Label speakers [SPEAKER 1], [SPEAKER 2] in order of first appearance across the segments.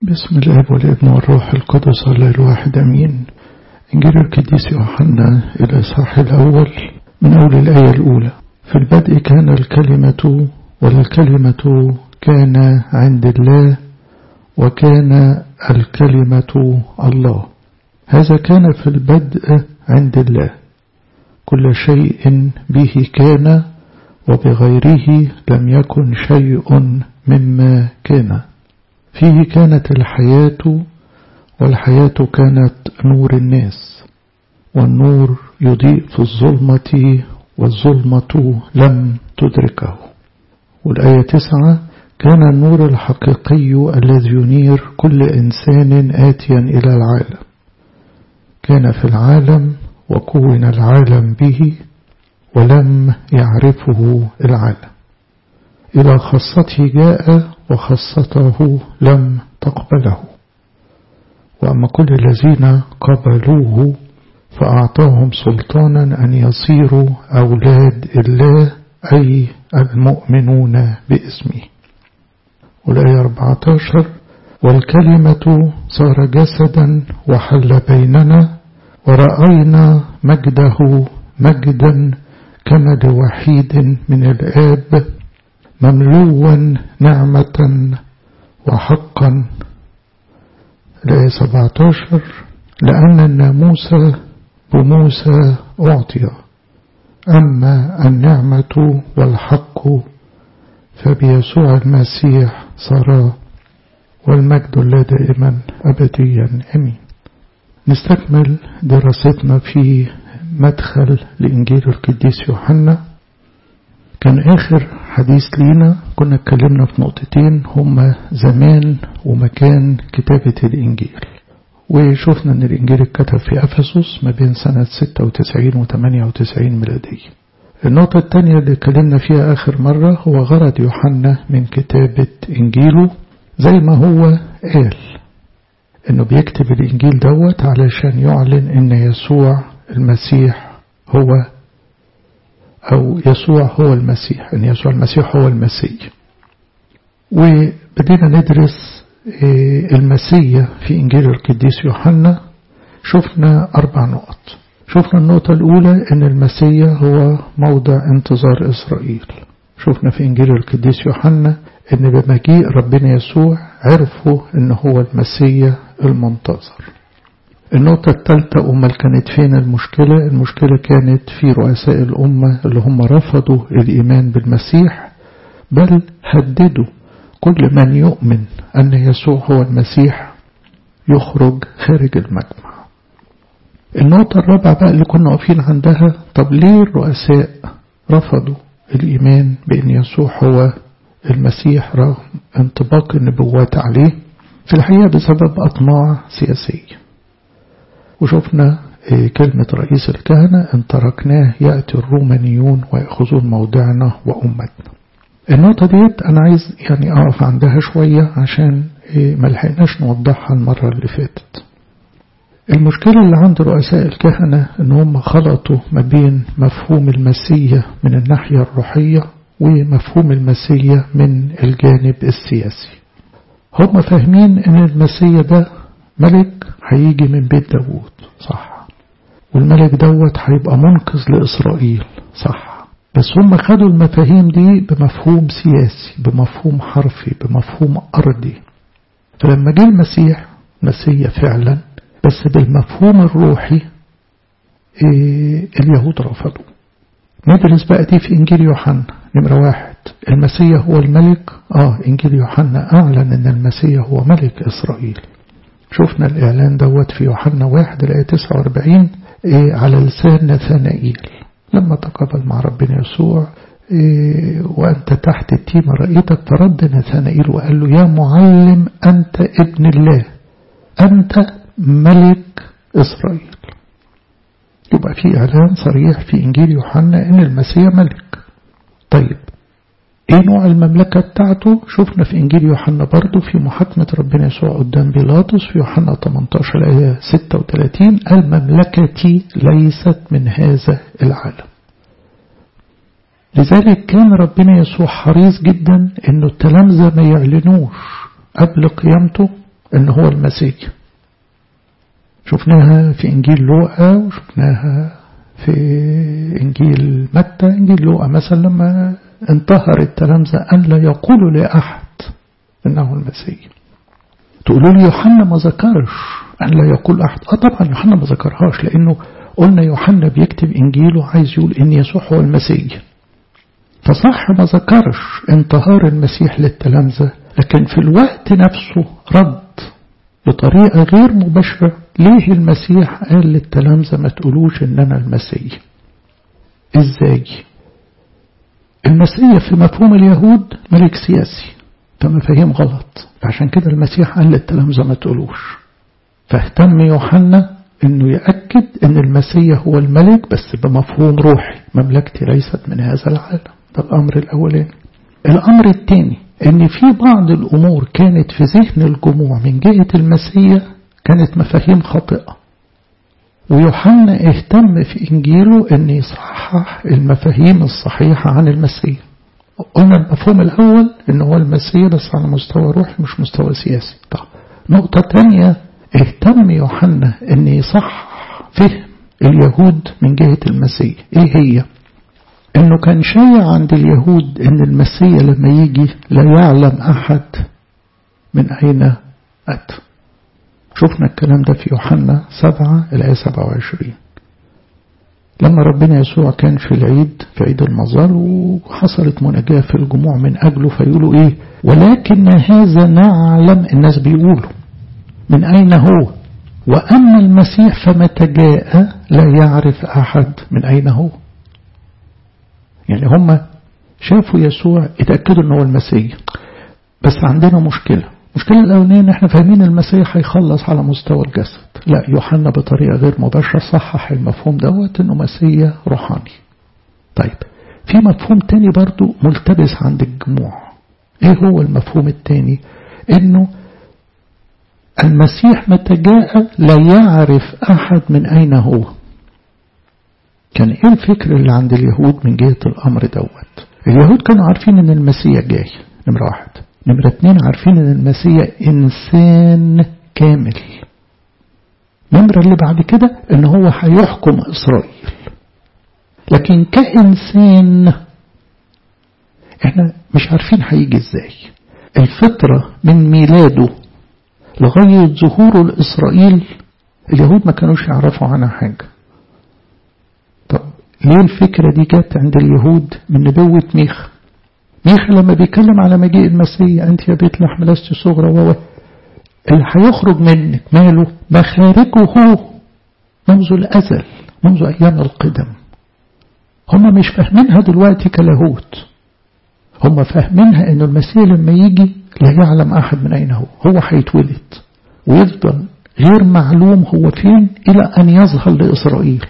[SPEAKER 1] بسم الاب والابن والروح القدس الله الواحد امين انجيل القديس يوحنا الاصحاح الاول من اول الايه الاولى في البدء كان الكلمه والكلمه كان عند الله وكان الكلمه الله هذا كان في البدء عند الله كل شيء به كان وبغيره لم يكن شيء مما كان فيه كانت الحياة والحياة كانت نور الناس والنور يضيء في الظلمة والظلمة لم تدركه والآية تسعة كان النور الحقيقي الذي ينير كل إنسان آتيا إلى العالم كان في العالم وكون العالم به ولم يعرفه العالم إلى خاصته جاء وخاصته لم تقبله وأما كل الذين قبلوه فأعطاهم سلطانا أن يصيروا أولاد الله أي المؤمنون باسمه والآية 14 والكلمة صار جسدا وحل بيننا ورأينا مجده مجدا كما لوحيد من الآب مملوا نعمة وحقا الآية 17 لأن الناموس بموسى أعطي أما النعمة والحق فبيسوع المسيح صار والمجد لا دائما أبديا أمين نستكمل دراستنا في مدخل لإنجيل القديس يوحنا كان آخر حديث لينا كنا اتكلمنا في نقطتين هما زمان ومكان كتابة الإنجيل وشفنا أن الإنجيل اتكتب في أفسس ما بين سنة 96 و 98 ميلادية النقطة الثانية اللي اتكلمنا فيها آخر مرة هو غرض يوحنا من كتابة إنجيله زي ما هو قال إنه بيكتب الإنجيل دوت علشان يعلن إن يسوع المسيح هو أو يسوع هو المسيح أن يسوع المسيح هو المسيح وبدينا ندرس المسيح في إنجيل القديس يوحنا شفنا أربع نقط شفنا النقطة الأولى أن المسيح هو موضع انتظار إسرائيل شفنا في إنجيل القديس يوحنا أن بمجيء ربنا يسوع عرفوا أن هو المسيح المنتظر النقطة الثالثة أمال كانت فين المشكلة المشكلة كانت في رؤساء الأمة اللي هم رفضوا الإيمان بالمسيح بل هددوا كل من يؤمن أن يسوع هو المسيح يخرج خارج المجمع النقطة الرابعة بقى اللي كنا واقفين عندها طب ليه الرؤساء رفضوا الإيمان بأن يسوع هو المسيح رغم انطباق النبوات عليه في الحقيقة بسبب أطماع سياسية وشفنا كلمة رئيس الكهنة إن تركناه يأتي الرومانيون ويأخذون موضعنا وأمتنا النقطة ديت أنا عايز يعني أقف عندها شوية عشان ملحقناش نوضحها المرة اللي فاتت المشكلة اللي عند رؤساء الكهنة إن هم خلطوا ما بين مفهوم المسيح من الناحية الروحية ومفهوم المسيح من الجانب السياسي هم فاهمين إن المسيح ده ملك هيجي من بيت داوود صح والملك دوت هيبقى منقذ لإسرائيل صح بس هم خدوا المفاهيم دي بمفهوم سياسي بمفهوم حرفي بمفهوم أرضي فلما جه المسيح مسيح فعلا بس بالمفهوم الروحي إيه اليهود رفضوا ندرس بقى دي في إنجيل يوحنا نمرة واحد المسيح هو الملك آه إنجيل يوحنا أعلن أن المسيح هو ملك إسرائيل شفنا الإعلان دوت في يوحنا واحد الآية 49 إيه على لسان نثانائيل لما تقابل مع ربنا يسوع إيه وأنت تحت التيمة رأيتك فرد نثانائيل وقال له يا معلم أنت ابن الله أنت ملك إسرائيل يبقى في إعلان صريح في إنجيل يوحنا إن المسيح ملك طيب ايه نوع المملكة بتاعته شفنا في انجيل يوحنا برضو في محاكمة ربنا يسوع قدام بيلاطس في يوحنا 18 آية 36 المملكة ليست من هذا العالم لذلك كان ربنا يسوع حريص جدا انه التلامذة ما يعلنوش قبل قيامته ان هو المسيح شفناها في انجيل لوقا وشفناها في انجيل متى انجيل لوقا مثلا لما انتهر التلامذة ان لا يقولوا لاحد انه المسيح تقولوا لي يوحنا ما ذكرش ان لا يقول احد اه طبعا يوحنا ما ذكرهاش لانه قلنا يوحنا بيكتب انجيله عايز يقول ان يسوع هو المسيح فصح ما ذكرش انتهار المسيح للتلامذة لكن في الوقت نفسه رد بطريقة غير مباشرة ليه المسيح قال للتلامذة ما تقولوش ان انا المسيح ازاي المسيح في مفهوم اليهود ملك سياسي فمفاهيم غلط فعشان كده المسيح قال للتلامذة ما تقولوش فاهتم يوحنا انه يأكد ان المسيح هو الملك بس بمفهوم روحي مملكتي ليست من هذا العالم ده الامر الاولاني الامر الثاني ان في بعض الامور كانت في ذهن الجموع من جهة المسيح كانت مفاهيم خاطئة ويوحنا اهتم في انجيله ان يصحح المفاهيم الصحيحة عن المسيح قلنا المفهوم الاول ان هو المسيح بس على مستوى روحي مش مستوى سياسي طب نقطة تانية اهتم يوحنا ان يصح فهم اليهود من جهة المسيح ايه هي انه كان شايع عند اليهود ان المسيح لما يجي لا يعلم احد من اين اتى شفنا الكلام ده في يوحنا سبعة الآية سبعة وعشرين لما ربنا يسوع كان في العيد في عيد المظال وحصلت مناجاة في الجموع من أجله فيقولوا إيه ولكن هذا نعلم الناس بيقولوا من أين هو وأما المسيح فمتى جاء لا يعرف أحد من أين هو يعني هم شافوا يسوع اتأكدوا أنه هو المسيح بس عندنا مشكلة المشكلة الأولانية إن إحنا فاهمين المسيح هيخلص على مستوى الجسد لا يوحنا بطريقة غير مباشرة صحح المفهوم دوت إنه مسيح روحاني طيب في مفهوم تاني برضو ملتبس عند الجموع إيه هو المفهوم التاني إنه المسيح متى جاء لا يعرف أحد من أين هو كان إيه الفكر اللي عند اليهود من جهة الأمر دوت اليهود كانوا عارفين إن المسيح جاي نمرة واحد نمرة اتنين عارفين ان المسيح انسان كامل نمرة اللي بعد كده ان هو هيحكم اسرائيل لكن كإنسان احنا مش عارفين هيجي ازاي الفترة من ميلاده لغاية ظهوره لإسرائيل اليهود ما كانوش يعرفوا عنها حاجة طب ليه الفكرة دي جت عند اليهود من نبوة ميخا ميخا لما بيتكلم على مجيء المسيح أنت يا بيت لحم لست صغرى و اللي هيخرج منك ماله مخارجه منذ الأزل منذ أيام القدم هم مش فاهمينها دلوقتي كلاهوت هم فاهمينها أن المسيح لما يجي لا يعلم أحد من أين هو هو هيتولد ويفضل غير معلوم هو فين إلى أن يظهر لإسرائيل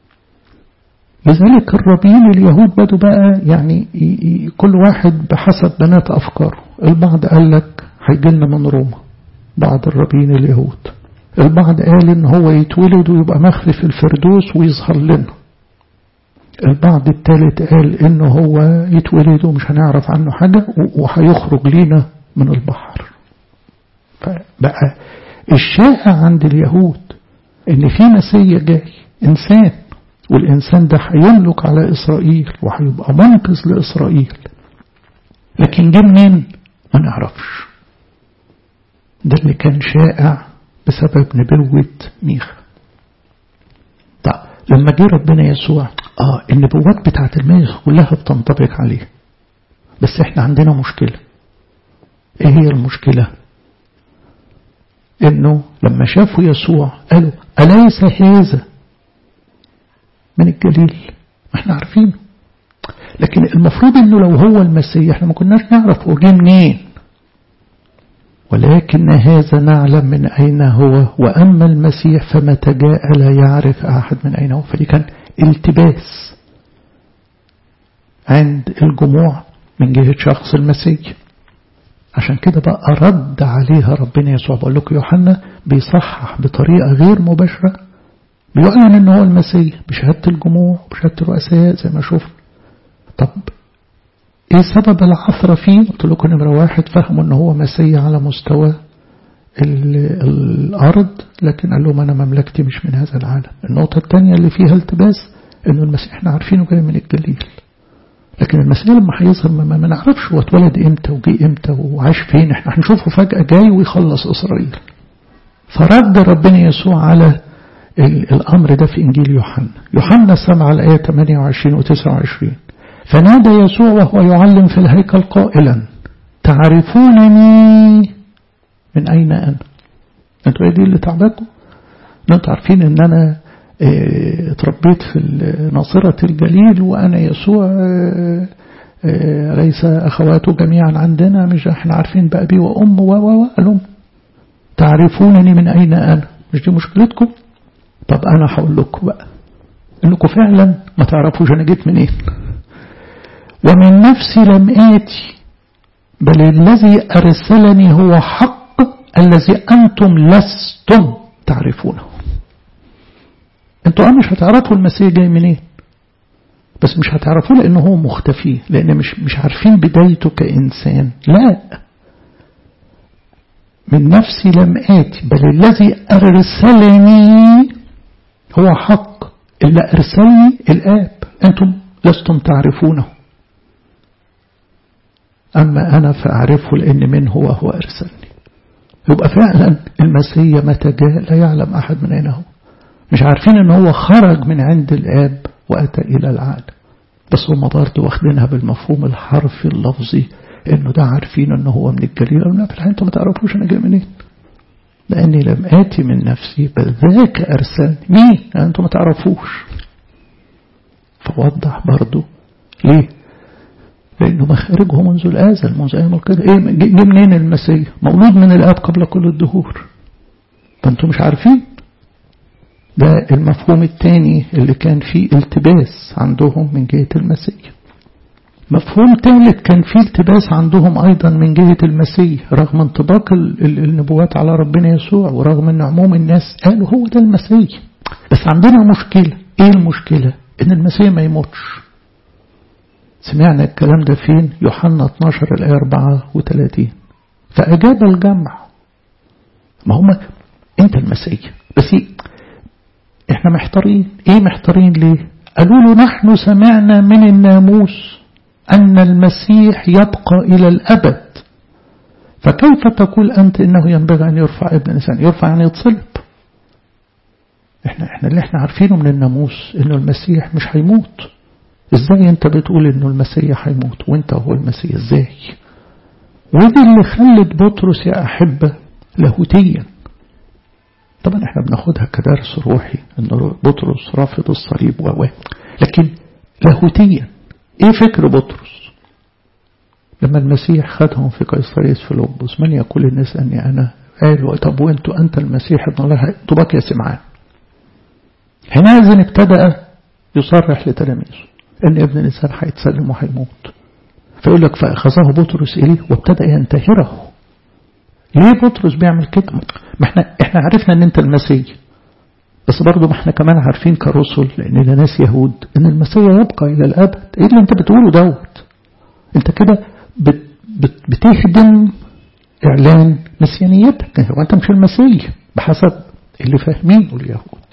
[SPEAKER 1] لذلك الربيين اليهود بدوا بقى يعني كل واحد بحسب بنات أفكاره البعض قال لك هيجي لنا من روما بعض الربيين اليهود البعض قال ان هو يتولد ويبقى مخفي في الفردوس ويظهر لنا البعض الثالث قال انه هو يتولد ومش هنعرف عنه حاجة وهيخرج لينا من البحر فبقى الشائع عند اليهود ان في مسيح جاي انسان والإنسان ده هيملك على إسرائيل وهيبقى منقذ لإسرائيل لكن جه منين ما نعرفش ده اللي كان شائع بسبب نبوة ميخا طب لما جه ربنا يسوع اه النبوات بتاعت الميخ كلها بتنطبق عليه بس احنا عندنا مشكلة ايه هي المشكلة انه لما شافوا يسوع قالوا أليس هذا من الجليل ما احنا عارفينه لكن المفروض انه لو هو المسيح احنا ما كناش نعرف هو جه منين ولكن هذا نعلم من أين هو وأما المسيح فمتى جاء لا يعرف أحد من أين هو فدي كان التباس عند الجموع من جهة شخص المسيح عشان كده بقى رد عليها ربنا يسوع بقول لكم يوحنا بيصحح بطريقة غير مباشرة بيعلن ان هو المسيح بشهادة الجموع بشهادة الرؤساء زي ما شفنا طب ايه سبب العثرة فيه قلت لكم نمرة واحد فهموا ان هو مسيح على مستوى الأرض لكن قال لهم أنا مملكتي مش من هذا العالم النقطة الثانية اللي فيها التباس إنه المسيح احنا عارفينه جاي من الجليل لكن المسيح لما هيظهر ما, ما نعرفش هو اتولد امتى وجي امتى وعاش فين احنا هنشوفه فجأة جاي ويخلص إسرائيل فرد ربنا يسوع على الأمر ده في إنجيل يوحنا يوحنا سمع الآية 28 و 29 فنادى يسوع وهو يعلم في الهيكل قائلا تعرفونني من أين أنا أنتوا إيه دي اللي تعبكم أنتوا عارفين أن أنا اه اتربيت في ناصرة الجليل وأنا يسوع اه اه ليس أخواته جميعا عندنا مش احنا عارفين بأبي وأم و و قالوا تعرفونني من أين أنا مش دي مشكلتكم طب أنا هقول لكم بقى إنكم فعلا ما تعرفوش أنا جيت منين ومن نفسي لم آتي بل الذي أرسلني هو حق الذي أنتم لستم تعرفونه انتوا اه مش هتعرفوا المسيح جاي منين بس مش هتعرفوه لأنه هو مختفي لأن مش مش عارفين بدايته كإنسان لا من نفسي لم آتي بل الذي أرسلني هو حق اللي أرسلني الآب أنتم لستم تعرفونه أما أنا فأعرفه لأن من هو هو أرسلني يبقى فعلا المسيح متى جاء لا يعلم أحد من أين هو مش عارفين أنه هو خرج من عند الآب وأتى إلى العالم بس هم برضه واخدينها بالمفهوم الحرفي اللفظي انه ده عارفين انه هو من الجليل لا في الحقيقه انتوا ما تعرفوش انا جاي منين لاني لم اتي من نفسي بل ذاك ارسلني مين يعني انتوا ما تعرفوش فوضح برضه ليه لانه مخارجه منذ الازل منذ ايام القدر ايه جه منين المسيح مولود من الاب قبل كل الدهور فانتوا مش عارفين ده المفهوم الثاني اللي كان فيه التباس عندهم من جهة المسيح مفهوم ثالث كان فيه التباس عندهم أيضا من جهة المسيح رغم انطباق النبوات على ربنا يسوع ورغم أن عموم الناس قالوا هو ده المسيح بس عندنا مشكلة إيه المشكلة إن المسيح ما يموتش سمعنا الكلام ده فين يوحنا 12 الآية 34 فأجاب الجمع ما هم أنت المسيح بس احنا محتارين ايه محتارين ليه قالوا له نحن سمعنا من الناموس أن المسيح يبقى إلى الأبد فكيف تقول أنت إنه ينبغي أن يرفع ابن الإنسان يرفع يعني يتصلب احنا احنا اللي احنا عارفينه من الناموس إنه المسيح مش هيموت ازاي انت بتقول إنه المسيح هيموت وانت هو المسيح ازاي ودي اللي خلت بطرس يا أحبة لاهوتيا طبعا احنا بناخدها كدرس روحي ان بطرس رافض الصليب و لكن لاهوتيا ايه فكر بطرس لما المسيح خدهم في قيصرية فيلبس من يقول الناس اني انا قالوا طب وانتوا انت المسيح ابن الله طباك يا سمعان حينئذ ابتدأ يصرح لتلاميذه ان ابن الانسان هيتسلم وهيموت فيقول لك فاخذه بطرس اليه وابتدأ ينتهره ليه بطرس بيعمل كده ما احنا احنا عرفنا ان انت المسيح بس برضه ما احنا كمان عارفين كرسل لاننا ناس يهود ان المسيح يبقى الى الابد ايه اللي انت بتقوله دوت انت كده بت بت بتهدم اعلان مسيانيتك هو انت مش المسيح بحسب اللي فاهمينه اليهود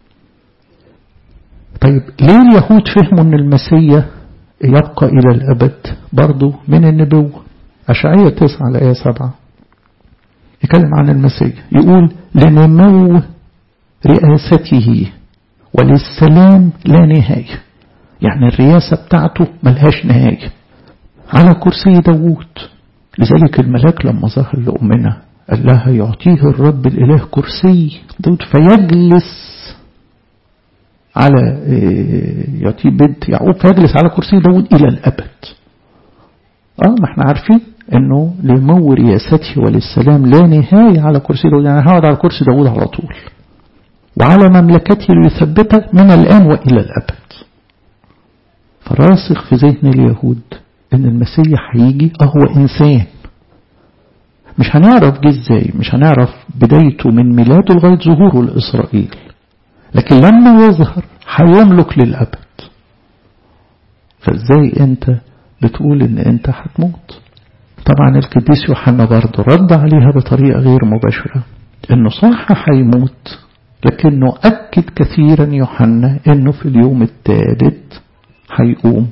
[SPEAKER 1] طيب ليه اليهود فهموا ان المسيح يبقى الى الابد برضه من النبوه اشعياء 9 الايه 7 يتكلم عن المسيح يقول لنمو رئاسته وللسلام لا نهاية يعني الرئاسة بتاعته ملهاش نهاية على كرسي داوود لذلك الملاك لما ظهر لأمنا قال لها يعطيه الرب الإله كرسي داود فيجلس على يعطيه بنت يعقوب فيجلس على كرسي داود إلى الأبد اه ما احنا عارفين انه لمو رياسته وللسلام لا نهاية على كرسي داود يعني هقعد على كرسي داود على طول وعلى مملكته ليثبتها من الآن وإلى الأبد فراسخ في ذهن اليهود ان المسيح هيجي هو إنسان مش هنعرف جه ازاي مش هنعرف بدايته من ميلاده لغاية ظهوره لإسرائيل لكن لما يظهر هيملك للأبد فازاي انت بتقول ان انت هتموت طبعا القديس يوحنا برضه رد عليها بطريقة غير مباشرة انه صح هيموت لكنه أكد كثيرا يوحنا انه في اليوم الثالث هيقوم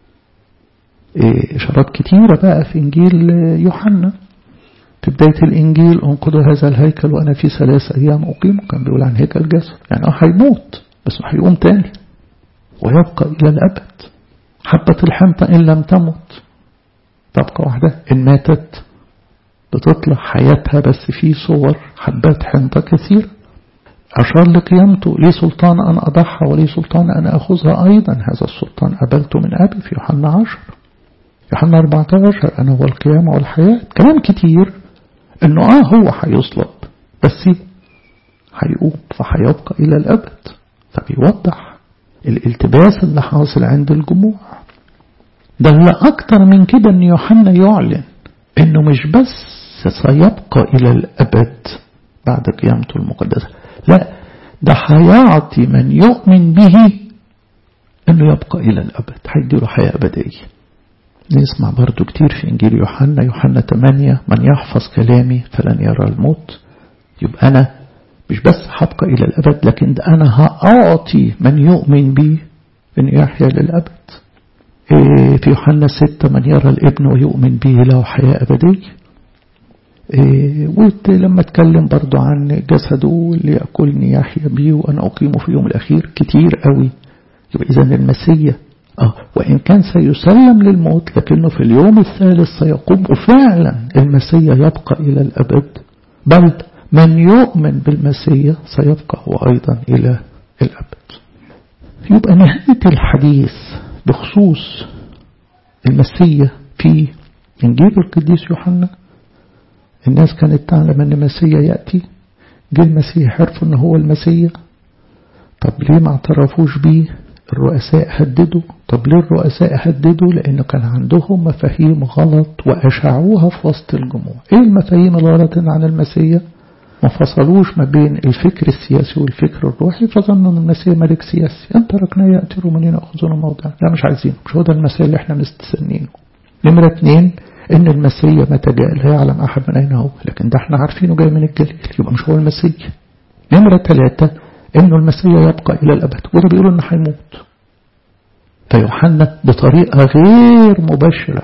[SPEAKER 1] إيه إشارات كتيرة بقى في إنجيل يوحنا في بداية الإنجيل انقذوا هذا الهيكل وأنا في ثلاث أيام أقيم كان بيقول عن هيكل جسد يعني اه هيموت بس هيقوم تاني ويبقى إلى الأبد حبة الحنطة إن لم تمت تبقى واحدة إن ماتت بتطلع حياتها بس في صور حبات حنطة كثير أشار لقيامته لي سلطان أن أضحى ولي سلطان أن أخذها أيضا هذا السلطان قبلته من أبي في يوحنا عشر يوحنا 14 أنا هو القيامة والحياة كلام كتير إنه آه هو هيصلب بس هيقوم فهيبقى إلى الأبد فبيوضح الالتباس اللي حاصل عند الجموع ده اللي أكتر من كده إن يوحنا يعلن إنه مش بس سيبقى إلى الأبد بعد قيامته المقدسة لا ده هيعطي من يؤمن به إنه يبقى إلى الأبد هيديله حياة أبدية نسمع برضو كتير في إنجيل يوحنا يوحنا 8 من يحفظ كلامي فلن يرى الموت يبقى أنا مش بس هبقى إلى الأبد لكن ده أنا هأعطي من يؤمن بي أن يحيا للأبد إيه في يوحنا 6 من يرى الابن ويؤمن به له حياة أبدية إيه ولما اتكلم برضو عن جسده اللي يأكلني يحيا بيه وأنا أقيمه في اليوم الأخير كتير قوي يبقى إذا المسيح آه وإن كان سيسلم للموت لكنه في اليوم الثالث سيقوم وفعلا المسيح يبقى إلى الأبد بل من يؤمن بالمسيح سيبقى هو أيضا إلى الأبد يبقى نهاية الحديث بخصوص المسيح في إنجيل القديس يوحنا الناس كانت تعلم أن المسيح يأتي جه المسيح عرفوا أنه هو المسيح طب ليه ما اعترفوش بيه الرؤساء هددوا طب ليه الرؤساء هددوا لأنه كان عندهم مفاهيم غلط وأشعوها في وسط الجموع إيه المفاهيم الغلط عن المسيح ما فصلوش ما بين الفكر السياسي والفكر الروحي فظنوا ان المسيح ملك سياسي ان تركنا يأتي رومانيين يأخذون موضع لا مش عايزينه مش هو ده المسيح اللي احنا مستسنينه نمرة اتنين ان المسيح متى جاء لا يعلم احد من اين هو لكن ده احنا عارفينه جاي من الجليل يبقى مش هو المسيح نمرة ثلاثة انه المسيح يبقى الى الابد وده بيقولوا انه هيموت فيوحنا بطريقة غير مباشرة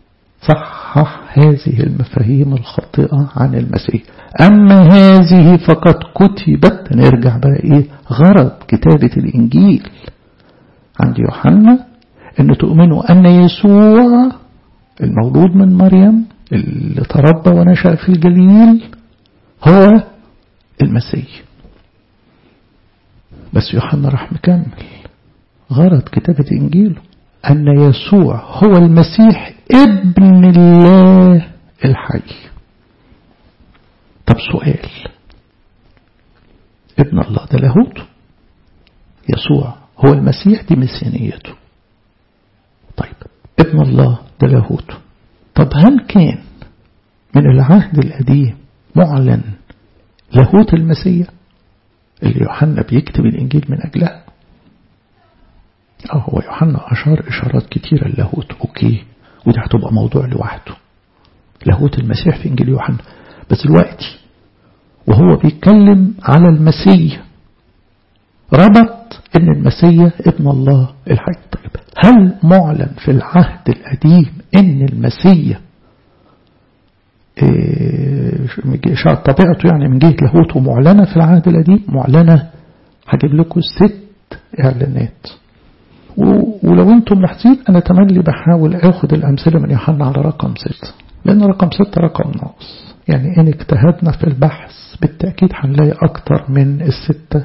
[SPEAKER 1] صحح هذه المفاهيم الخاطئة عن المسيح أما هذه فقد كتبت نرجع بقى إيه غرض كتابة الإنجيل عند يوحنا أن تؤمنوا أن يسوع المولود من مريم اللي تربى ونشأ في الجليل هو المسيح بس يوحنا راح مكمل غرض كتابة إنجيله أن يسوع هو المسيح ابن الله الحي طب سؤال ابن الله ده لاهوته يسوع هو المسيح دي مسيانيته طيب ابن الله ده لاهوته طب هل كان من العهد القديم معلن لاهوت المسيح اللي يوحنا بيكتب الإنجيل من أجلها اه هو يوحنا أشار إشارات كتيرة للاهوت أوكي ودي هتبقى موضوع لوحده لاهوت المسيح في إنجيل يوحنا بس دلوقتي وهو بيتكلم على المسيح ربط ان المسيح ابن الله الحي طيب هل معلن في العهد القديم ان المسيح إيه طبيعته يعني من جهة لاهوته معلنة في العهد القديم معلنة هجيب لكم ست اعلانات ولو انتم ملاحظين انا تملي بحاول اخد الامثله من يوحنا على رقم ستة لان رقم ستة رقم ناقص يعني ان اجتهدنا في البحث بالتاكيد هنلاقي اكتر من السته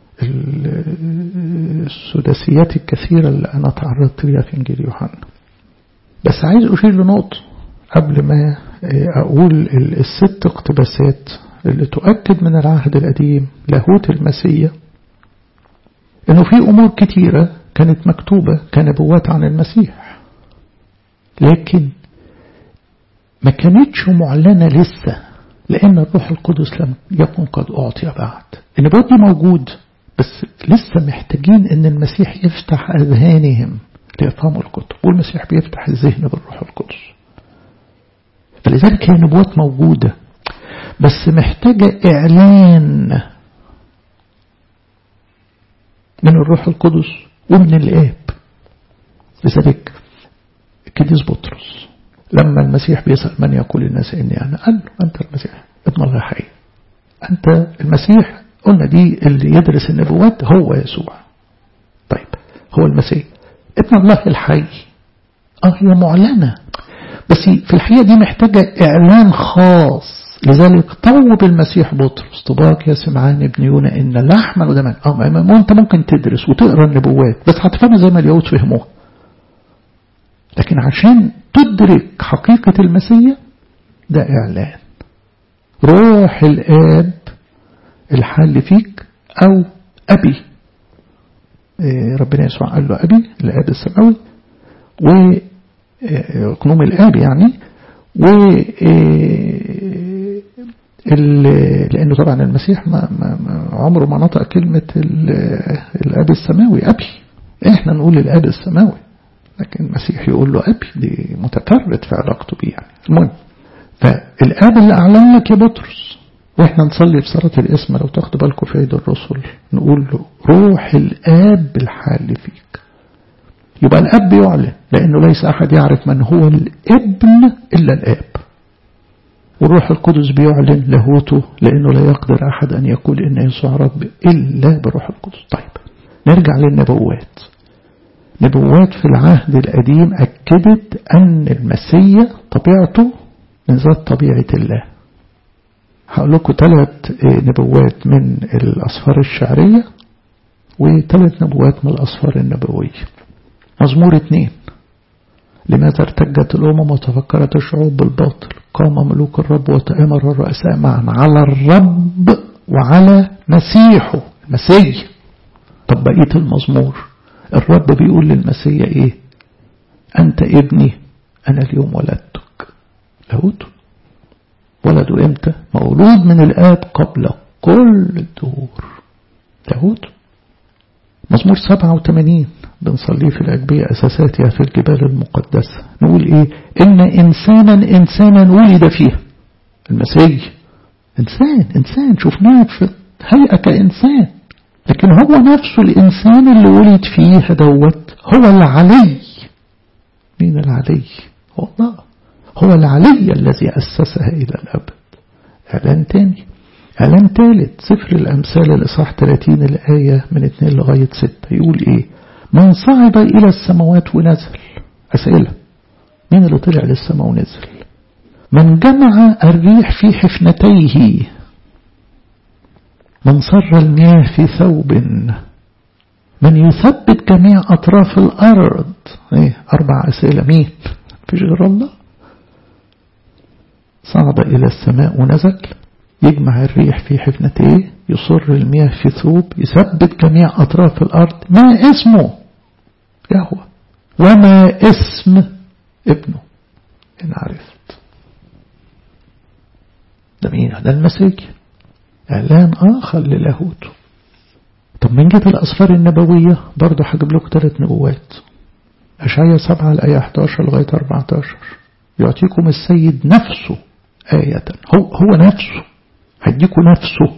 [SPEAKER 1] السداسيات الكثيره اللي انا تعرضت ليها في انجيل يوحنا بس عايز اشير لنقطه قبل ما اقول الست اقتباسات اللي تؤكد من العهد القديم لاهوت المسيح انه في امور كتيره كانت مكتوبة كنبوات عن المسيح لكن ما كانتش معلنة لسه لأن الروح القدس لم يكن قد أعطي بعد النبوات دي موجود بس لسه محتاجين أن المسيح يفتح أذهانهم ليفهموا الكتب والمسيح بيفتح الذهن بالروح القدس فلذلك هي نبوات موجودة بس محتاجة إعلان من الروح القدس ومن الآب لذلك كديس بطرس لما المسيح بيسأل من يقول الناس إني أنا قال له أنت المسيح ابن الله حي أنت المسيح قلنا دي اللي يدرس النبوات هو يسوع طيب هو المسيح ابن الله الحي اه هي معلنة بس في الحقيقة دي محتاجة إعلان خاص لذلك طوب المسيح بطرس طباك يا سمعان ابن يونا إن لحما ودما اه ما انت ممكن تدرس وتقرا النبوات بس هتفهمها زي ما اليهود فهموها لكن عشان تدرك حقيقة المسيح ده إعلان روح الآب الحل فيك أو أبي ربنا يسوع قال له أبي الآب السماوي وقنوم الآب يعني و لأنه طبعا المسيح ما ما عمره ما نطق كلمة الآب السماوي أبي إحنا نقول الآب السماوي لكن المسيح يقول له أبي دي متفرد في علاقته بيه يعني المهم فالآب اللي أعلن لك يا بطرس وإحنا نصلي في صلاة الاسم لو تاخدوا بالكم في عيد الرسل نقول له روح الآب الحال فيك يبقى الأب يعلن لأنه ليس أحد يعرف من هو الابن إلا الآب والروح القدس بيعلن لاهوته لأنه لا يقدر أحد أن يقول إن يسوع رب إلا بروح القدس طيب نرجع للنبوات نبوات في العهد القديم أكدت أن المسيح طبيعته من ذات طبيعة الله هقول لكم ثلاث نبوات من الأسفار الشعرية وثلاث نبوات من الأسفار النبوية مزمور اثنين لماذا ارتجت الأمم وتفكرت الشعوب بالباطل قام ملوك الرب وتآمر الرؤساء معا على الرب وعلى مسيحه المسيح طب بقية المزمور الرب بيقول للمسيح ايه انت ابني انا اليوم ولدتك لاهوت ولده امتى مولود من الاب قبل كل الدهور لاهوت مزمور 87 بنصليه في الأجبية أساساتها في الجبال المقدسة نقول إيه إن إنسانا إنسانا ولد فيه المسيح إنسان إنسان شفناه في هيئة كإنسان لكن هو نفسه الإنسان اللي ولد فيه دوت هو العلي مين العلي هو الله هو العلي الذي أسسها إلى الأبد إعلان تاني إعلان ثالث سفر الأمثال الإصحاح 30 الآية من 2 لغاية 6 يقول إيه من صعد إلى السماوات ونزل أسئلة مين اللي طلع للسماء ونزل من جمع الريح في حفنتيه من صر المياه في ثوب من يثبت جميع أطراف الأرض إيه أربع أسئلة مين فيش غير الله صعد إلى السماء ونزل يجمع الريح في حفنتيه يصر المياه في ثوب يثبت جميع أطراف الأرض ما اسمه يهوى وما اسم ابنه إن عرفت ده مين ده المسيح إعلان آخر للاهوته طب من جهة الأسفار النبوية برضه هجيب لكم ثلاث نبوات أشعية 7 الآية 11 لغاية 14 يعطيكم السيد نفسه آية هو هو نفسه هيديكم نفسه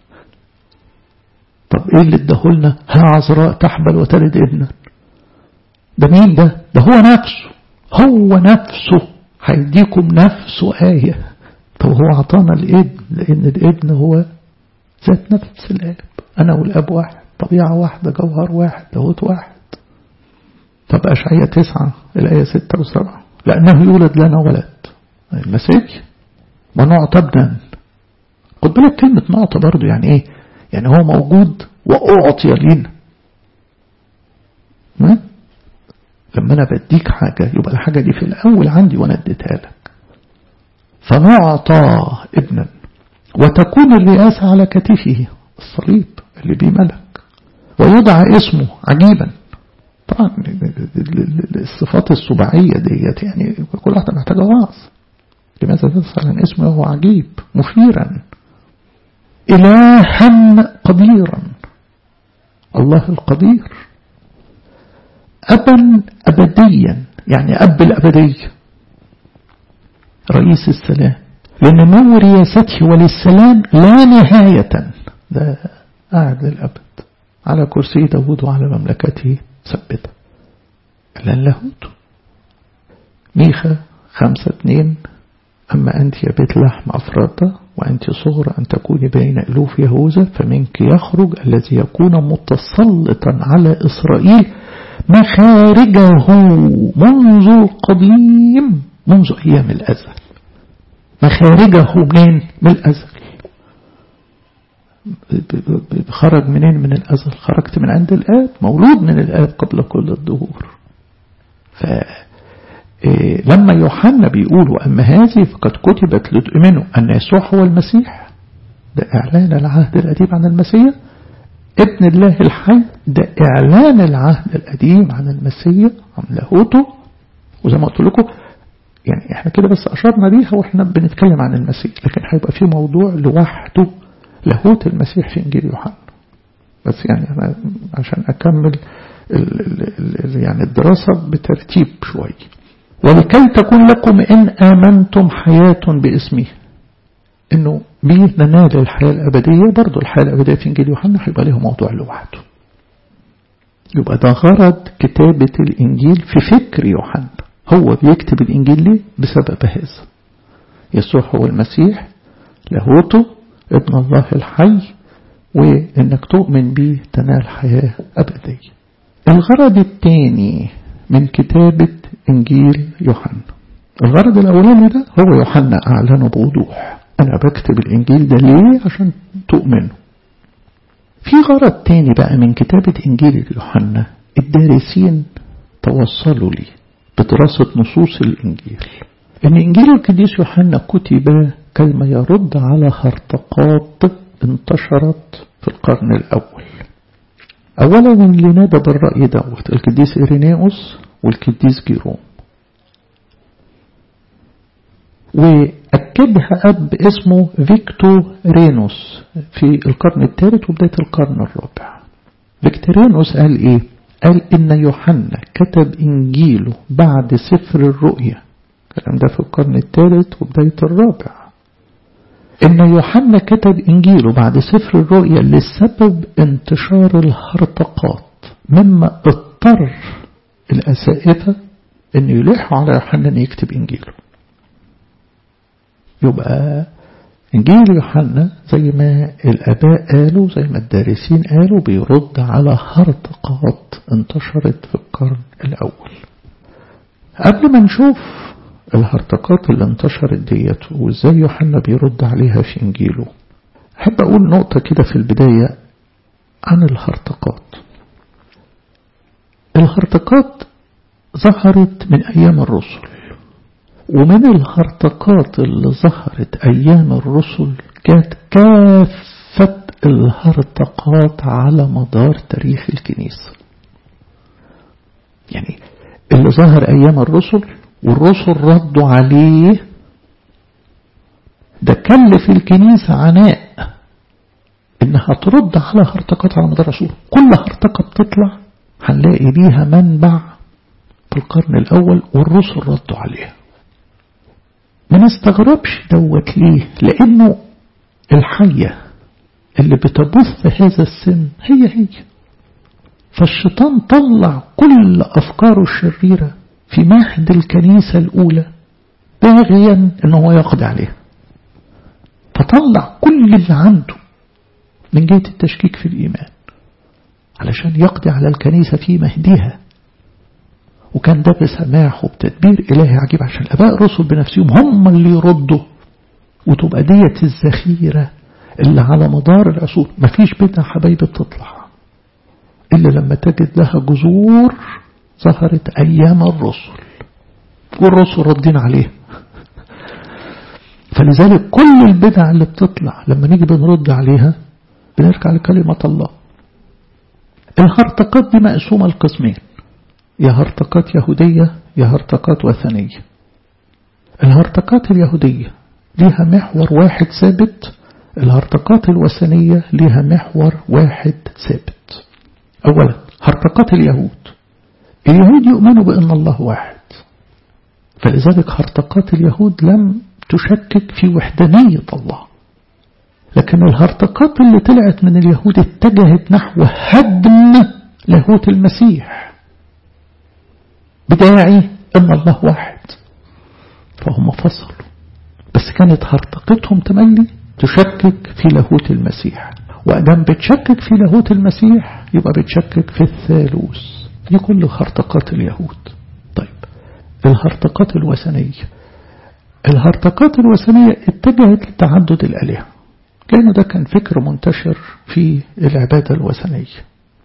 [SPEAKER 1] طب ايه اللي اداهولنا ها عذراء تحبل وتلد ابنا ده مين ده ده هو نفسه هو نفسه هيديكم نفسه آية طب هو عطانا الابن لأن الابن هو ذات نفس الآب أنا والآب واحد طبيعة واحدة جوهر واحد لاهوت واحد طب أشعية تسعة الآية ستة وسبعة لأنه يولد لنا ولد المسيح ونعطى ابنا خد بالك كلمة نعطى برضو يعني ايه يعني هو موجود وأعطي لينا لما أنا بديك حاجة يبقى الحاجة دي في الأول عندي وأنا اديتها لك فنعطى ابنا وتكون الرئاسة على كتفه الصليب اللي بيه ملك ويدعى اسمه عجيبا طبعا الصفات السبعية ديت يعني كل واحدة محتاجة وعظ لماذا تسأل عن اسمه هو عجيب مثيرا إلها قديرا الله القدير أبا أبديا يعني أب الأبدية رئيس السلام لنمو رياسته وللسلام لا نهاية ده قاعد للأبد على كرسي داود وعلى مملكته ثبتة لن لاهوت ميخا خمسة اتنين أما أنت يا بيت لحم أفراطة وأنت صغرى أن تكوني بين ألوف يهوذا فمنك يخرج الذي يكون متسلطا على إسرائيل مخارجه منذ القديم منذ أيام الأزل مخارجه منين من الأزل خرج منين من الأزل خرجت من عند الآب مولود من الآب قبل كل الظهور ف لما يوحنا بيقول وأما هذه فقد كتبت لتؤمنوا أن يسوع هو المسيح ده إعلان العهد القديم عن المسيح ابن الله الحي ده إعلان العهد القديم عن المسيح عن لاهوته وزي ما قلت لكم يعني احنا كده بس أشرنا ليها واحنا بنتكلم عن المسيح لكن هيبقى في موضوع لوحده لاهوت المسيح في إنجيل يوحنا بس يعني أنا عشان أكمل ال ال ال يعني الدراسة بترتيب شوية ولكي تكون لكم إن آمنتم حياة باسمه إنه بيه ننال الحياة الأبدية برضو الحياة الأبدية في إنجيل يوحنا هيبقى له موضوع لوحده يبقى ده غرض كتابة الإنجيل في فكر يوحنا هو بيكتب الإنجيل ليه بسبب هذا يسوع هو المسيح لاهوته ابن الله الحي وإنك تؤمن به تنال حياة أبدية الغرض الثاني من كتابة إنجيل يوحنا الغرض الأولاني ده هو يوحنا أعلنه بوضوح أنا بكتب الإنجيل ده ليه عشان تؤمنوا في غرض تاني بقى من كتابة إنجيل يوحنا الدارسين توصلوا لي بدراسة نصوص الإنجيل إن إنجيل القديس يوحنا كتب كلمة يرد على هرطقات انتشرت في القرن الأول أولا اللي نادى بالرأي دوت القديس إيرينيوس والقديس جيروم وأكدها أب اسمه فيكتورينوس في القرن الثالث وبداية القرن الرابع فيكتورينوس قال إيه قال إن يوحنا كتب إنجيله بعد سفر الرؤيا الكلام ده في القرن الثالث وبداية الرابع إن يوحنا كتب إنجيله بعد سفر الرؤيا لسبب انتشار الهرطقات مما اضطر الأسائفة أن يلحوا على يوحنا أن يكتب إنجيله يبقى إنجيل يوحنا زي ما الآباء قالوا زي ما الدارسين قالوا بيرد على هرطقات انتشرت في القرن الأول قبل ما نشوف الهرطقات اللي انتشرت ديت وازاي يوحنا بيرد عليها في إنجيله أحب أقول نقطة كده في البداية عن الهرطقات الهرطقات ظهرت من أيام الرسل ومن الهرطقات اللي ظهرت أيام الرسل كانت كافة الهرطقات على مدار تاريخ الكنيسة يعني اللي ظهر أيام الرسل والرسل ردوا عليه ده كلف الكنيسة عناء انها ترد على هرطقات على مدار الرسول كل هرطقة بتطلع هنلاقي ليها منبع في القرن الأول والرسل ردوا عليها ما نستغربش دوت ليه لأنه الحية اللي بتبث هذا السن هي هي فالشيطان طلع كل أفكاره الشريرة في مهد الكنيسة الأولى باغيا أنه يقضي عليها فطلع كل اللي عنده من جهة التشكيك في الإيمان علشان يقضي على الكنيسة في مهدها وكان ده بسماح وبتدبير إلهي عجيب عشان الآباء الرسل بنفسهم هم اللي يردوا وتبقى ديت الذخيرة اللي على مدار العصور مفيش بدعة حبايبي بتطلع إلا لما تجد لها جذور ظهرت أيام الرسل والرسل ردين عليها فلذلك كل البدع اللي بتطلع لما نيجي بنرد عليها بنرجع لكلمة الله الهرطقات دي مقسومة لقسمين يا هرطقات يهودية يا هرطقات وثنية الهرطقات اليهودية ليها محور واحد ثابت الهرطقات الوثنية ليها محور واحد ثابت أولا هرطقات اليهود اليهود يؤمنوا بأن الله واحد فلذلك هرطقات اليهود لم تشكك في وحدانية الله لكن الهرطقات اللي طلعت من اليهود اتجهت نحو هدم لاهوت المسيح بداعي ان الله واحد فهم فصلوا بس كانت هرطقتهم تملي تشكك في لاهوت المسيح وأدام بتشكك في لاهوت المسيح يبقى بتشكك في الثالوث دي كل هرطقات اليهود طيب الهرطقات الوثنية الهرطقات الوثنية اتجهت لتعدد الآلهة لأنه ده كان فكر منتشر في العبادة الوثنية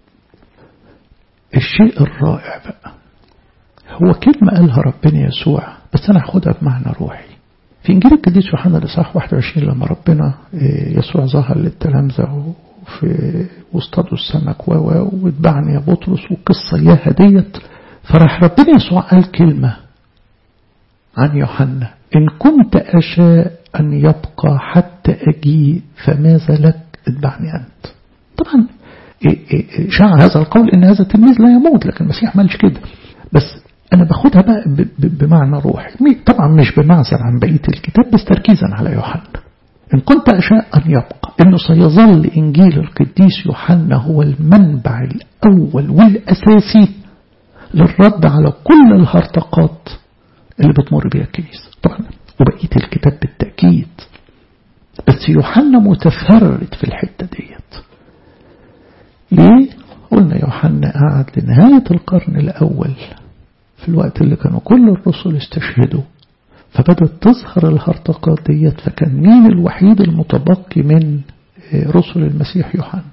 [SPEAKER 1] الشيء الرائع بقى هو كلمة قالها ربنا يسوع بس أنا هاخدها بمعنى روحي في إنجيل القديس يوحنا الإصحاح 21 لما ربنا يسوع ظهر للتلامذة في واصطادوا السمك و واتبعني يا بطرس والقصة إياها ديت فراح ربنا يسوع قال كلمة عن يوحنا إن كنت أشاء أن يبقى حتى أجيء فماذا لك اتبعني أنت طبعا شاع هذا القول إن هذا التلميذ لا يموت لكن المسيح ما قالش كده بس أنا باخدها بقى بمعنى روحي طبعا مش بمعزل عن بقية الكتاب بس تركيزا على يوحنا إن كنت أشاء أن يبقى إنه سيظل إنجيل القديس يوحنا هو المنبع الأول والأساسي للرد على كل الهرطقات اللي بتمر بها الكنيسة طبعا وبقية الكتاب بالتأكيد بس يوحنا متفرد في الحتة ديت ليه؟ قلنا يوحنا قعد لنهاية القرن الأول في الوقت اللي كانوا كل الرسل استشهدوا فبدت تظهر الهرطقات ديت فكان مين الوحيد المتبقي من رسل المسيح يوحنا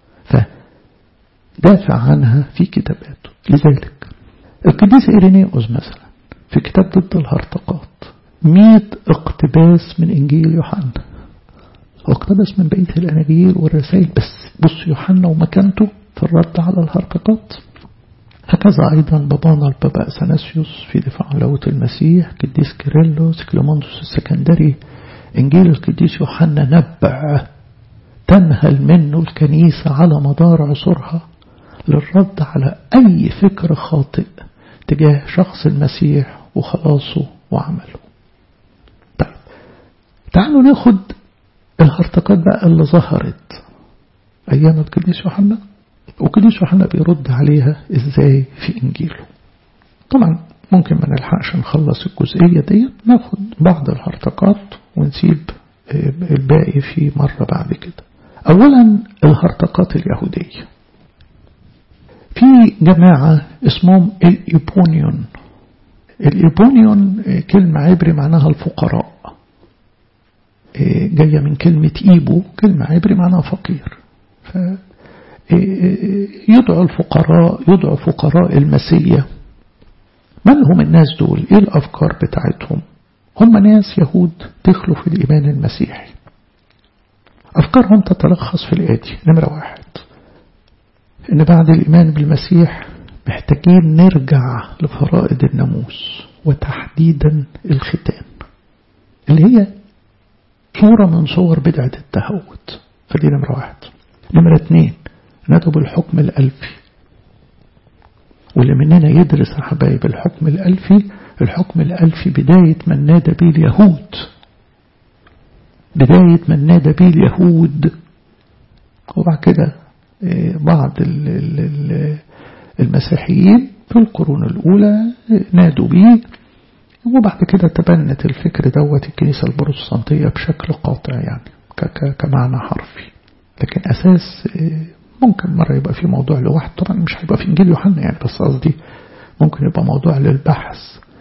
[SPEAKER 1] فدافع عنها في كتاباته لذلك القديس إيرينيوس مثلا في كتاب ضد الهرطقات مئة اقتباس من إنجيل يوحنا هو اقتبس من بقية الأناجيل والرسائل بس بص يوحنا ومكانته في الرد على الهرطقات هكذا أيضا بابانا البابا أثناسيوس في دفاع عن لاهوت المسيح قديس كيرلس كليموندوس السكندري إنجيل القديس يوحنا نبع تنهل منه الكنيسة على مدار عصورها للرد على أي فكر خاطئ تجاه شخص المسيح وخلاصه وعمله طيب تعالوا ناخد الهرطقات بقى اللي ظهرت أيام القديس يوحنا وقديس يوحنا بيرد عليها ازاي في انجيله طبعا ممكن ما نلحقش نخلص الجزئية دي ناخد بعض الهرطقات ونسيب الباقي في مرة بعد كده اولا الهرطقات اليهودية في جماعة اسمهم الإيبونيون الإيبونيون كلمة عبري معناها الفقراء جاية من كلمة إيبو كلمة عبري معناها فقير ف يدعو الفقراء يدعو فقراء المسيح من هم الناس دول ايه الافكار بتاعتهم هم ناس يهود دخلوا في الايمان المسيحي افكارهم تتلخص في الاتي نمرة واحد ان بعد الايمان بالمسيح محتاجين نرجع لفرائض الناموس وتحديدا الختان اللي هي صورة من صور بدعة التهوت فدي نمرة واحد نمرة اتنين نادوا بالحكم الألفي واللي مننا يدرس يا حبايب الحكم الألفي الحكم الألفي بداية من نادى به اليهود بداية من نادى به اليهود وبعد كده بعض المسيحيين في القرون الأولى نادوا به وبعد كده تبنت الفكر دوت الكنيسة البروتستانتية بشكل قاطع يعني كمعنى حرفي لكن أساس ممكن مرة يبقى في موضوع لوحده طبعا مش هيبقى في إنجيل يوحنا يعني بس قصدي ممكن يبقى موضوع للبحث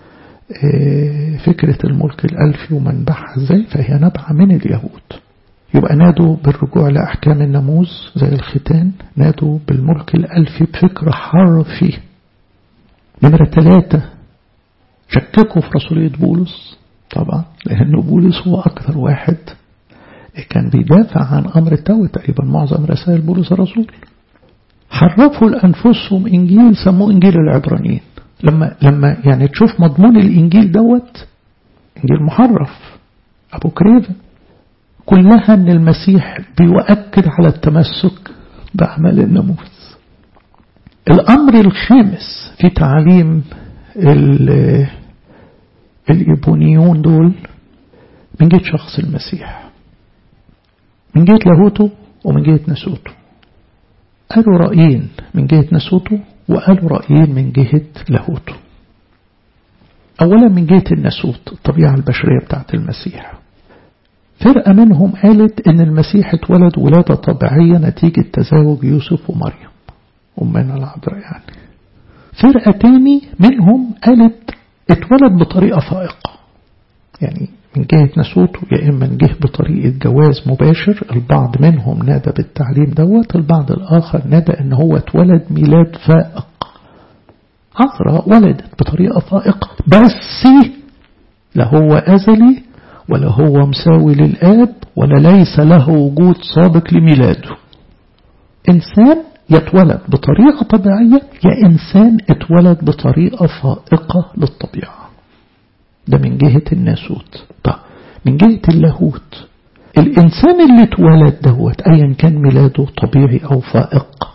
[SPEAKER 1] فكرة الملك الألفي ومنبعها ازاي فهي نبعة من اليهود يبقى نادوا بالرجوع لأحكام الناموس زي الختان نادوا بالملك الألفي بفكر حرفي نمرة ثلاثة شككوا في رسولية بولس طبعا لأنه بولس هو أكثر واحد كان بيدافع عن أمر التوبة تقريبا معظم رسائل بولس الرسول حرفوا لأنفسهم إنجيل سموه إنجيل العبرانيين لما لما يعني تشوف مضمون الإنجيل دوت إنجيل محرف أبو كريفة كلها أن المسيح بيؤكد على التمسك بأعمال الناموس الأمر الخامس في تعليم الإيبونيون دول من جهة شخص المسيح من جهة لاهوته ومن جهة نسوته قالوا رأيين من جهة نسوته وقالوا رأيين من جهة لاهوته أولا من جهة النسوت الطبيعة البشرية بتاعت المسيح فرقة منهم قالت إن المسيح اتولد ولادة طبيعية نتيجة تزاوج يوسف ومريم أمنا العذراء يعني فرقة تاني منهم قالت اتولد بطريقة فائقة يعني من جهة نسوته يا إما جه بطريقة جواز مباشر البعض منهم نادى بالتعليم دوت البعض الآخر نادى إن هو اتولد ميلاد فائق عذراء ولدت بطريقة فائقة بس لا هو أزلي ولا هو مساوي للآب ولا ليس له وجود سابق لميلاده إنسان يتولد بطريقة طبيعية يا إنسان اتولد بطريقة فائقة للطبيعة ده من جهة الناسوت طب من جهة اللاهوت الإنسان اللي اتولد دوت أيا كان ميلاده طبيعي أو فائق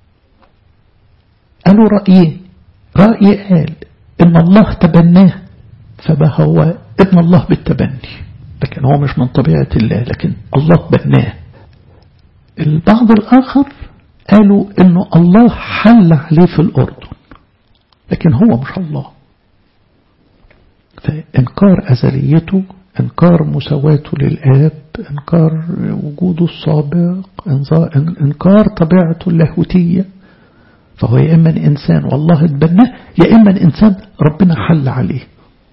[SPEAKER 1] قالوا رأيين رأي قال إن الله تبناه فبقى هو ابن الله بالتبني لكن هو مش من طبيعة الله لكن الله بناه البعض الآخر قالوا إنه الله حل عليه في الأردن لكن هو مش الله فإنكار أزليته إنكار مساواته للآب إنكار وجوده السابق إنكار طبيعته اللاهوتية فهو يا إما إنسان والله اتبناه يا إما إنسان ربنا حل عليه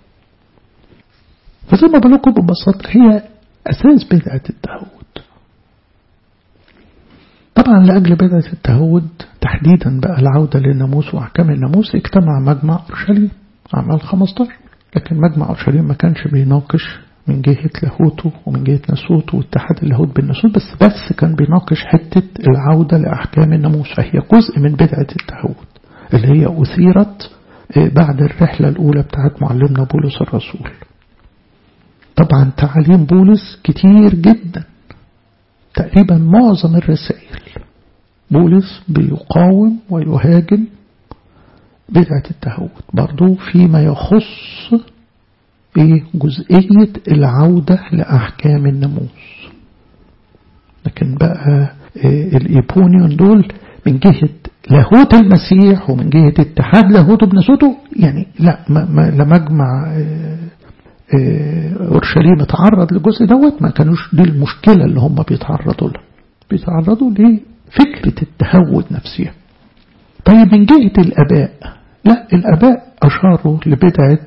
[SPEAKER 1] فزي ما بقول ببساطة هي أساس بدعة التهود طبعا لأجل بدعة التهود تحديدا بقى العودة للناموس وأحكام الناموس اجتمع مجمع أورشليم أعمال 15 لكن مجمع أورشليم ما كانش بيناقش من جهة لاهوته ومن جهة نسوته واتحاد اللاهوت بالنسوت بس بس كان بيناقش حتة العودة لأحكام الناموس فهي جزء من بدعة التهود اللي هي أثيرت بعد الرحلة الأولى بتاعت معلمنا بولس الرسول طبعا تعاليم بولس كتير جدا تقريبا معظم الرسائل بولس بيقاوم ويهاجم بدعة التهود برضو فيما يخص ايه جزئية العودة لأحكام الناموس لكن بقى إيه الإيبونيون دول من جهة لاهوت المسيح ومن جهة اتحاد لاهوته بنسوته يعني لا ما ما لا مجمع إيه أورشليم اتعرض للجزء دوت ما كانوش دي المشكلة اللي هم بيتعرضوا لها بيتعرضوا لفكرة التهود نفسها طيب من جهة الأباء لا الأباء أشاروا لبدعة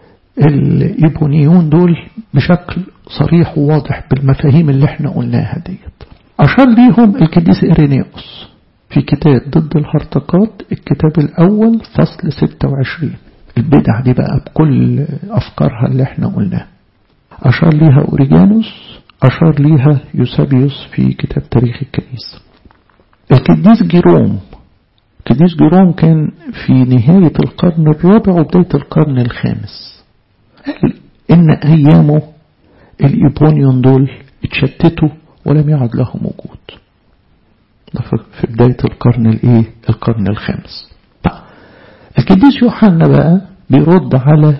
[SPEAKER 1] الإيبونيون دول بشكل صريح وواضح بالمفاهيم اللي احنا قلناها ديت أشار ليهم القديس إيرينيوس في كتاب ضد الهرطقات الكتاب الأول فصل 26 البدع دي بقى بكل أفكارها اللي احنا قلناها أشار ليها أوريجانوس أشار ليها يوسابيوس في كتاب تاريخ الكنيسة القديس جيروم القديس جيروم كان في نهاية القرن الرابع وبداية القرن الخامس قال إن أيامه الإيبونيون دول اتشتتوا ولم يعد لهم وجود ده في بداية القرن الإيه القرن الخامس القديس يوحنا بقى بيرد على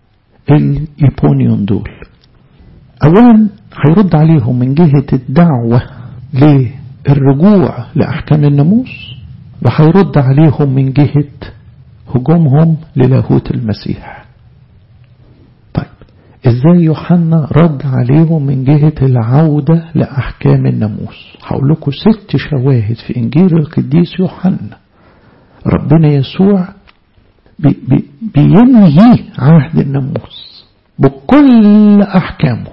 [SPEAKER 1] الإيبونيون دول أولا هيرد عليهم من جهة الدعوة للرجوع لأحكام الناموس وهيرد عليهم من جهة هجومهم للاهوت المسيح طيب ازاي يوحنا رد عليهم من جهة العودة لأحكام الناموس هقول لكم ست شواهد في إنجيل القديس يوحنا ربنا يسوع بي بي بينهي عهد الناموس بكل أحكامه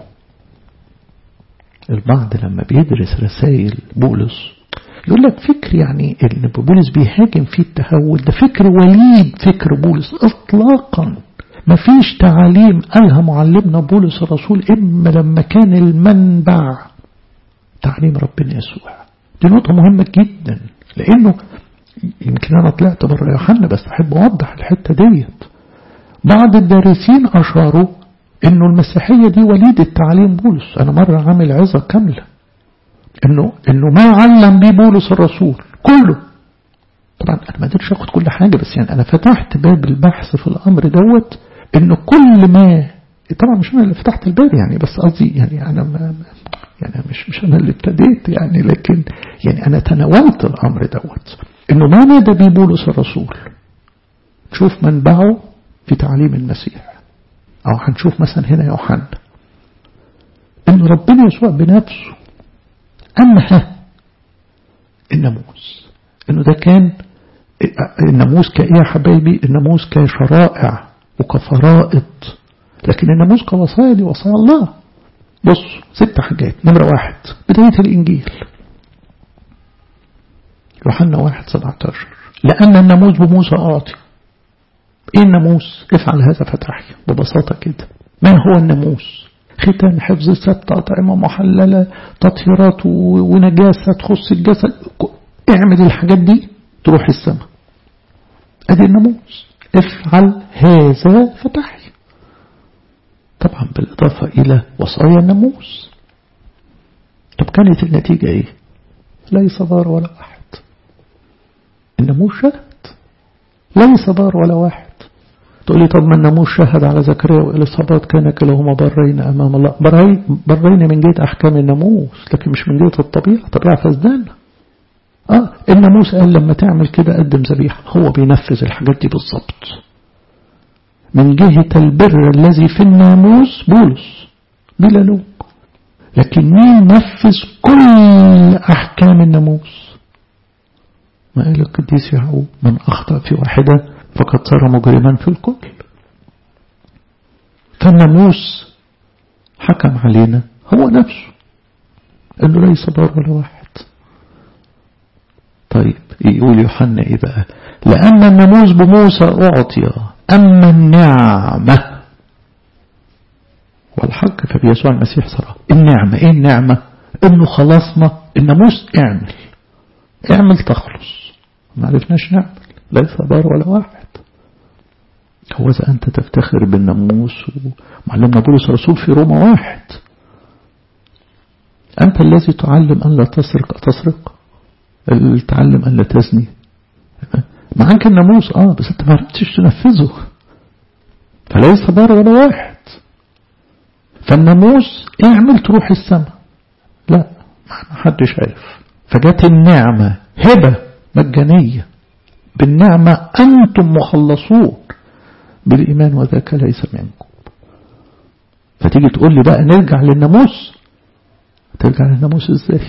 [SPEAKER 1] البعض لما بيدرس رسائل بولس يقول لك فكر يعني اللي بولس بيهاجم فيه التهود ده فكر وليد فكر بولس اطلاقا ما فيش تعاليم قالها معلمنا بولس الرسول إما لما كان المنبع تعليم ربنا يسوع دي نقطة مهمة جدا لأنه يمكن أنا طلعت بره يوحنا بس أحب أوضح الحتة ديت بعض الدارسين أشاروا إنه المسيحية دي وليدة تعليم بولس أنا مرة عامل عظة كاملة إنه إنه ما علم بيه بولس الرسول كله طبعا أنا ما قدرتش أخد كل حاجة بس يعني أنا فتحت باب البحث في الأمر دوت إنه كل ما طبعا مش أنا اللي فتحت الباب يعني بس قصدي يعني أنا ما يعني مش مش أنا اللي ابتديت يعني لكن يعني أنا تناولت الأمر دوت إنه ما نادى بيه بولس الرسول شوف منبعه في تعليم المسيح أو هنشوف مثلا هنا يوحنا إن ربنا يسوع بنفسه أنهى الناموس إنه ده كان الناموس كإيه يا حبايبي الناموس كشرائع وكفرائض لكن الناموس كوصايا دي وصايا الله بص ست حاجات نمرة واحد بداية الإنجيل يوحنا واحد سبعة عشر لأن الناموس بموسى أعطي إيه الناموس افعل هذا فتحي ببساطة كده ما هو الناموس ختان حفظ السبت أطعمة محللة تطهيرات ونجاسة تخص الجسد اعمل الحاجات دي تروح السماء ادي الناموس افعل هذا فتحي طبعا بالإضافة إلى وصايا الناموس طب كانت النتيجة إيه ليس بار ولا واحد الناموس شهد ليس بار ولا واحد تقول لي طب ما الناموس شهد على زكريا والإصابات كان كلاهما برين أمام الله برين, برين من جهة أحكام الناموس لكن مش من جهة الطبيعة طبيعة فزدانة آه الناموس قال لما تعمل كده قدم ذبيحة هو بينفذ الحاجات دي بالظبط من جهة البر الذي في الناموس بولس بلا لوم لكن مين نفذ كل أحكام الناموس ما قال القديس يعقوب من أخطأ في واحدة فقد صار مجرما في الكل فالناموس حكم علينا هو نفسه انه ليس بار ولا واحد طيب يقول يوحنا ايه بقى لان الناموس بموسى اعطي اما النعمة والحق فبيسوع المسيح صرا النعمة ايه النعمة انه خلصنا الناموس اعمل اعمل تخلص ما عرفناش نعمل ليس بار ولا واحد هو إذا أنت تفتخر بالناموس ومعلمنا بولس الرسول في روما واحد أنت الذي تعلم أن لا تسرق أتسرق تعلم أن لا تزني معاك الناموس آه بس أنت ما عرفتش تنفذه فليس بار ولا واحد فالناموس اعمل تروح السماء لا ما حدش عارف فجت النعمة هبة مجانية بالنعمة أنتم مخلصون بالإيمان وذاك ليس منكم فتيجي تقول لي بقى نرجع للناموس ترجع للناموس ازاي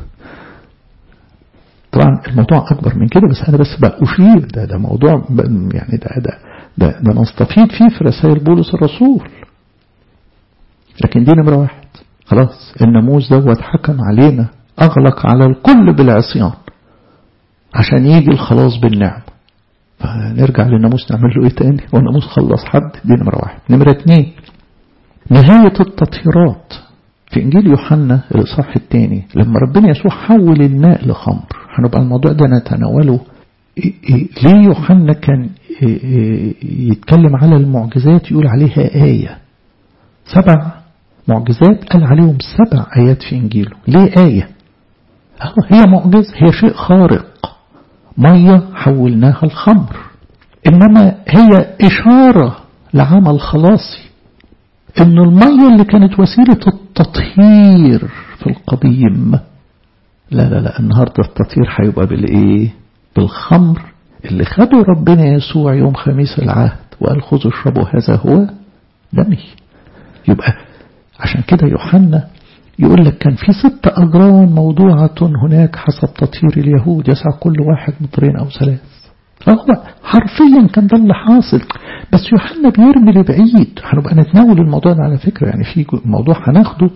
[SPEAKER 1] طبعا الموضوع أكبر من كده بس أنا بس بقى أشير ده ده موضوع يعني ده ده ده, ده نستفيد فيه في رسائل بولس الرسول لكن دي نمرة واحد خلاص الناموس دوت حكم علينا أغلق على الكل بالعصيان عشان يجي الخلاص بالنعم فنرجع للناموس نعمل له ايه تاني هو الناموس خلص حد دي نمرة واحد نمرة اتنين نهاية التطهيرات في إنجيل يوحنا الإصحاح الثاني لما ربنا يسوع حول الماء لخمر هنبقى الموضوع ده نتناوله إيه إيه ليه يوحنا كان إيه يتكلم على المعجزات يقول عليها آية سبع معجزات قال عليهم سبع آيات في إنجيله ليه آية هي معجزة هي شيء خارق مية حولناها الخمر إنما هي إشارة لعمل خلاصي إن المية اللي كانت وسيلة التطهير في القديم لا لا لا النهاردة التطهير هيبقى بالإيه بالخمر اللي خده ربنا يسوع يوم خميس العهد وقال خذوا اشربوا هذا هو دمي يبقى عشان كده يوحنا يقول لك كان في ست أجران موضوعة هناك حسب تطهير اليهود يسعى كل واحد مطرين أو ثلاث فهو حرفيا كان ده اللي حاصل بس يوحنا بيرمي لبعيد هنبقى نتناول الموضوع ده على فكرة يعني في موضوع هناخده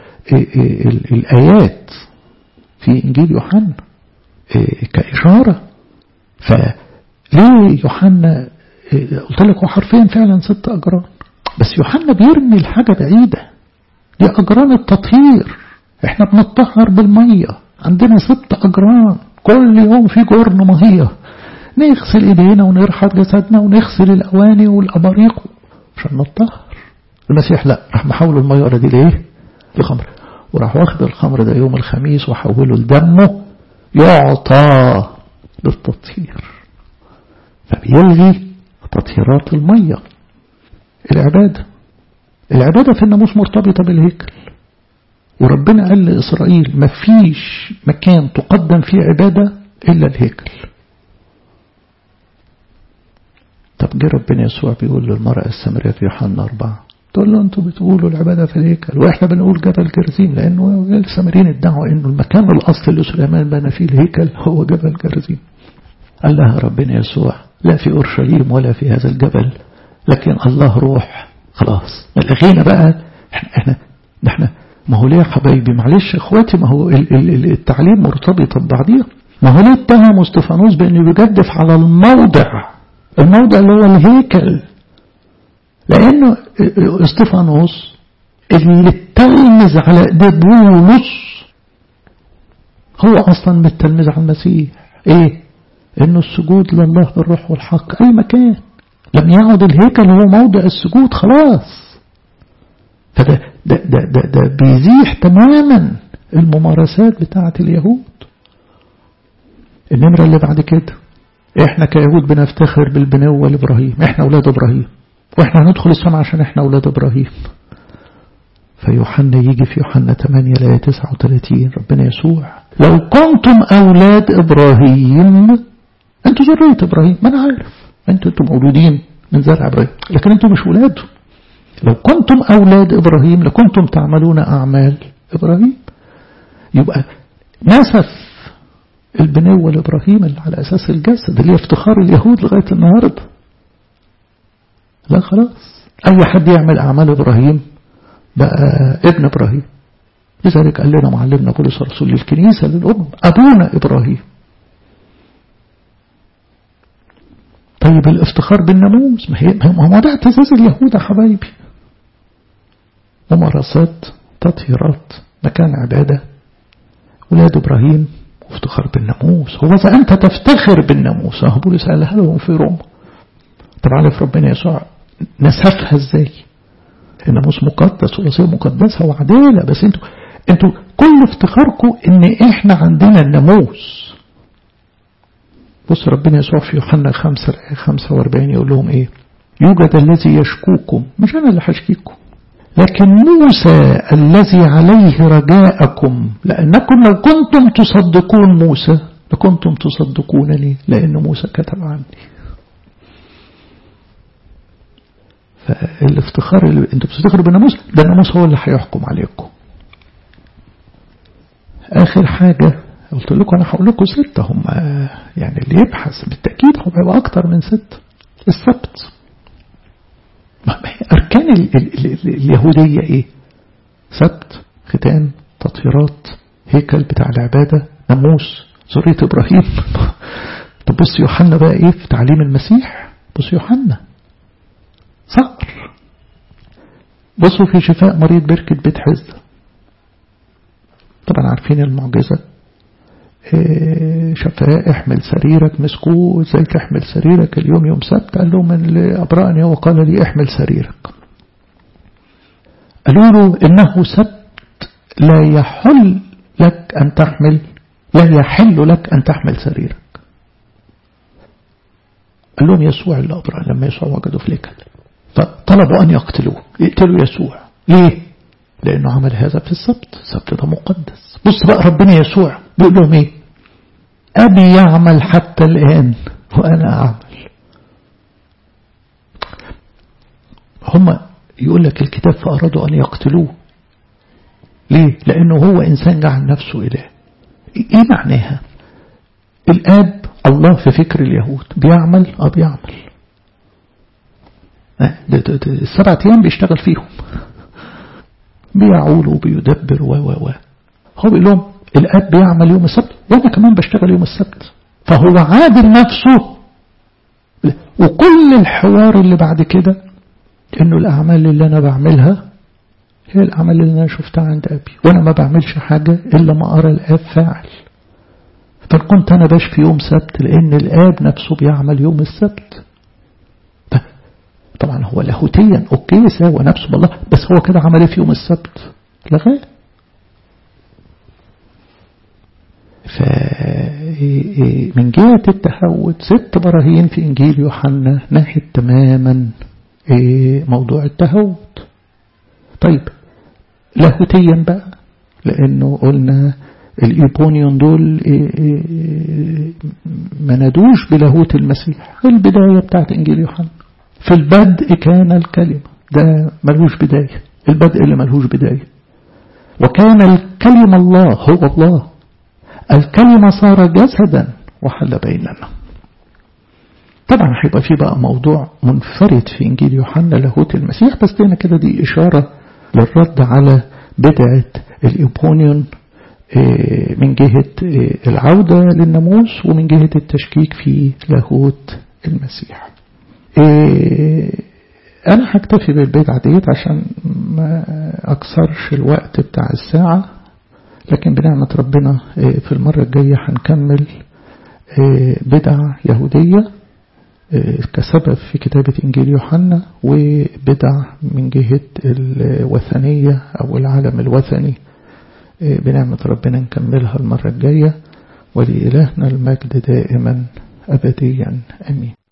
[SPEAKER 1] الآيات في إنجيل يوحنا كإشارة فليه يوحنا قلت لك هو حرفيا فعلا ست أجران بس يوحنا بيرمي الحاجة بعيدة دي أجران التطهير احنا بنطهر بالمية عندنا ست أجران كل يوم في جرن مية نغسل ايدينا ونرحب جسدنا ونغسل الأواني والأباريق عشان نطهر المسيح لا راح محول المية دي ليه لخمر وراح واخد الخمر ده يوم الخميس وحوله لدمه يعطى للتطهير فبيلغي تطهيرات المية العبادة العبادة, العبادة, العبادة, العبادة, العبادة, العبادة, العبادة, العبادة, العبادة, العبادة, العبادة, العبادة, العبادة, العبادة, العبادة, العبادة, العبادة, العبادة في الناموس مرتبطة بالهيكل وربنا قال لإسرائيل ما فيش مكان تقدم فيه عبادة إلا الهيكل طب جه ربنا يسوع بيقول للمرأة السامرية في يوحنا أربعة تقول له أنتوا بتقولوا العبادة في الهيكل وإحنا بنقول جبل جرزيم لأنه السامريين ادعوا إنه المكان الأصلي اللي سليمان بنى فيه الهيكل هو جبل جرزيم قال لها ربنا يسوع لا في أورشليم ولا في هذا الجبل لكن الله روح خلاص الغينا بقى احنا احنا ما هو ليه يا حبايبي معلش اخواتي ما هو التعليم مرتبط ببعضيها ما هو ليه اتهم استفانوس بانه بيجدف على الموضع الموضع اللي هو الهيكل لانه استفانوس اللي تلمذ على ايديه بولس هو اصلا متلمذ على المسيح ايه انه السجود لله بالروح والحق اي مكان لم يعد الهيكل هو موضع السجود خلاص فده ده ده ده, ده بيزيح تماما الممارسات بتاعة اليهود النمرة اللي بعد كده احنا كيهود بنفتخر بالبنوة لإبراهيم احنا أولاد إبراهيم واحنا هندخل السماء عشان احنا أولاد إبراهيم فيوحنا يجي في يوحنا 8 لا 39 ربنا يسوع لو كنتم أولاد إبراهيم أنتوا ذرية إبراهيم ما أنا عارف أنتوا أنتم مولودين من زرع إبراهيم لكن أنتم مش ولاده لو كنتم أولاد إبراهيم لكنتم تعملون أعمال إبراهيم يبقى نسف البنوة لإبراهيم اللي على أساس الجسد اللي افتخار اليهود لغاية النهاردة لا خلاص أي حد يعمل أعمال إبراهيم بقى ابن إبراهيم لذلك قال لنا معلمنا بولس رسول الكنيسة للأم أبونا إبراهيم طيب الافتخار بالناموس ما هي ما هو ده اعتزاز اليهود يا حبايبي ممارسات تطهيرات مكان عبادة ولاد إبراهيم وافتخار بالناموس هو إذا أنت تفتخر بالناموس أهو بولس قالها لهم في روما طب عارف ربنا يسوع نسفها ازاي الناموس مقدس والوصية مقدسة وعدالة بس انتوا انتوا كل افتخاركم ان احنا عندنا الناموس بص ربنا يسوع في يوحنا 5 45 يقول لهم ايه يوجد الذي يشكوكم مش انا اللي هشكيكم لكن موسى الذي عليه رجاءكم لأنكم لو كنتم تصدقون موسى لكنتم تصدقونني لأن موسى كتب عني فالافتخار اللي انتوا بتفتخروا بالناموس ده الناموس هو اللي هيحكم عليكم آخر حاجة قلت لكم أنا هقول لكم ستة هم يعني اللي يبحث بالتأكيد هو هيبقى أكتر من ستة السبت أركان ال ال ال اليهودية إيه سبت ختان تطهيرات هيكل بتاع العبادة ناموس ذرية إبراهيم طب بص يوحنا بقى إيه في تعليم المسيح بص يوحنا صقر بصوا في شفاء مريض بركة بيت حزة طبعا عارفين المعجزة شفاء احمل سريرك مسكوه ازاي تحمل سريرك اليوم يوم سبت قال له من اللي أبرأني وقال لي احمل سريرك قالوا له إنه سبت لا يحل لك أن تحمل لا يحل لك أن تحمل سريرك قال لهم يسوع اللي أبرأ لما يسوع وجدوا في الهيكل فطلبوا أن يقتلوه يقتلوا يسوع ليه؟ لأنه عمل هذا في السبت السبت ده مقدس بص بقى ربنا يسوع بيقول لهم ايه أبي يعمل حتى الآن وأنا أعمل هم يقول لك الكتاب فأرادوا أن يقتلوه ليه لأنه هو إنسان جعل نفسه إله إيه معناها الآب الله في فكر اليهود بيعمل أه بيعمل السبعة أيام بيشتغل فيهم بيعول وبيدبر و و و هو بيقول لهم الآب بيعمل يوم السبت وأنا كمان بشتغل يوم السبت فهو عادل نفسه وكل الحوار اللي بعد كده إنه الأعمال اللي أنا بعملها هي الأعمال اللي أنا شفتها عند أبي وأنا ما بعملش حاجة إلا ما أرى الآب فاعل فكنت أنا بشفي يوم سبت لأن الآب نفسه بيعمل يوم السبت طبعا هو لاهوتيا أوكي ساوى نفسه بالله بس هو كده عمل ايه في يوم السبت لغاه فمن جهة التهود ست براهين في إنجيل يوحنا ناحية تماما موضوع التهود طيب لاهوتيا بقى لأنه قلنا الإيبونيون دول ما ندوش بلاهوت المسيح البداية بتاعت إنجيل يوحنا في البدء كان الكلمة ده ملهوش بداية البدء اللي ملهوش بداية وكان الكلمة الله هو الله الكلمة صار جسدا وحل بيننا طبعا هيبقى في بقى موضوع منفرد في إنجيل يوحنا لاهوت المسيح بس دينا كده دي إشارة للرد على بدعة الإيبونيون من جهة العودة للناموس ومن جهة التشكيك في لاهوت المسيح أنا هكتفي بالبدعة ديت عشان ما أكثرش الوقت بتاع الساعة لكن بنعمة ربنا في المرة الجاية هنكمل بدع يهودية كسبب في كتابة إنجيل يوحنا وبدع من جهة الوثنية أو العالم الوثني بنعمة ربنا نكملها المرة الجاية ولإلهنا المجد دائما أبديا أمين